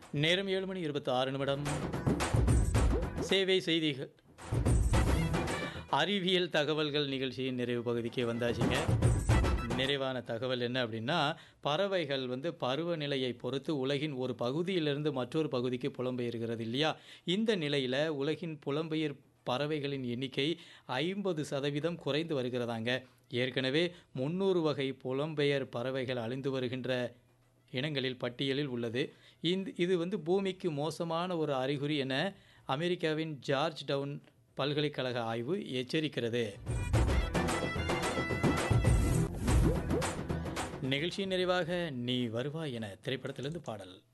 நேரம் ஏழு மணி இருபத்தி ஆறு நிமிடம் சேவை செய்திகள் அறிவியல் தகவல்கள் நிகழ்ச்சியின் நிறைவு பகுதிக்கு வந்தாச்சுங்க நிறைவான தகவல் என்ன அப்படின்னா பறவைகள் வந்து பருவநிலையை பொறுத்து உலகின் ஒரு பகுதியிலிருந்து மற்றொரு பகுதிக்கு புலம்பெயர்கிறது இல்லையா இந்த நிலையில் உலகின் புலம்பெயர் பறவைகளின் எண்ணிக்கை ஐம்பது சதவீதம் குறைந்து வருகிறதாங்க ஏற்கனவே முந்நூறு வகை புலம்பெயர் பறவைகள் அழிந்து வருகின்ற இனங்களில் பட்டியலில் உள்ளது இந்த இது வந்து பூமிக்கு மோசமான ஒரு அறிகுறி என அமெரிக்காவின் ஜார்ஜ் டவுன் பல்கலைக்கழக ஆய்வு எச்சரிக்கிறது நிகழ்ச்சியின் நிறைவாக நீ வருவாய் என திரைப்படத்திலிருந்து பாடல்